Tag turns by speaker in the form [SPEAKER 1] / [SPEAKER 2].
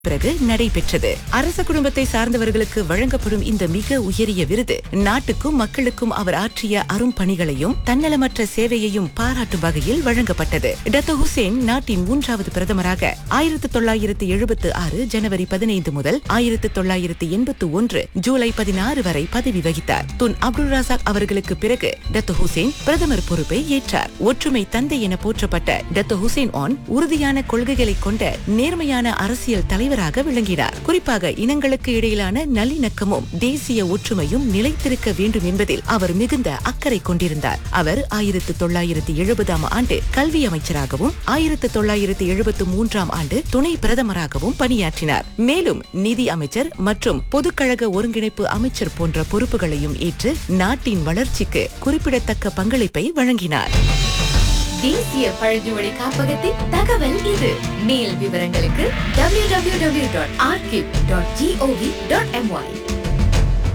[SPEAKER 1] பிறகு நடைபெற்றது அரச குடும்பத்தை சார்ந்தவர்களுக்கு வழங்கப்படும் இந்த மிக உயரிய விருது நாட்டுக்கும் மக்களுக்கும் அவர் ஆற்றிய அரும் பணிகளையும் தன்னலமற்ற சேவையையும் பாராட்டும் வகையில் வழங்கப்பட்டது டத்தோ ஹுசேன் நாட்டின் மூன்றாவது பிரதமராக ஆயிரத்து தொள்ளாயிரத்து எழுபத்து ஆறு ஜனவரி பதினைந்து முதல் ஆயிரத்து தொள்ளாயிரத்து எண்பத்து ஒன்று ஜூலை பதினாறு வரை பதவி வகித்தார் துன் அப்துல் ராசாக் அவர்களுக்கு பிறகு டத்தோ ஹுசேன் பிரதமர் பொறுப்பை ஏற்றார் ஒற்றுமை தந்தை என போற்றப்பட்ட டத்தோ ஹுசேன் ஆன் உறுதியான கொள்கைகளை கொண்ட நேர்மையான அரசியல் தலைவராக விளங்கினார் குறிப்பாக இனங்களுக்கு இடையிலான நல்லிணக்கமும் தேசிய ஒற்றுமையும் நிலைத்திருக்க வேண்டும் என்பதில் அவர் மிகுந்த அக்கறை கொண்டிருந்தார் அவர் ஆயிரத்து தொள்ளாயிரத்து எழுபதாம் ஆண்டு கல்வி அமைச்சராகவும் ஆயிரத்து தொள்ளாயிரத்து எழுபத்து மூன்றாம் ஆண்டு துணை பிரதமராகவும் பணியாற்றினார் மேலும் நிதி அமைச்சர் மற்றும் பொதுக்கழக ஒருங்கிணைப்பு அமைச்சர் போன்ற பொறுப்புகளையும் ஏற்று நாட்டின் வளர்ச்சிக்கு குறிப்பிடத்தக்க பங்களிப்பை வழங்கினார்
[SPEAKER 2] தேசிய பழங்குடி காப்பகத்தின் தகவல் இது மேல் விவரங்களுக்கு www.archive.gov.my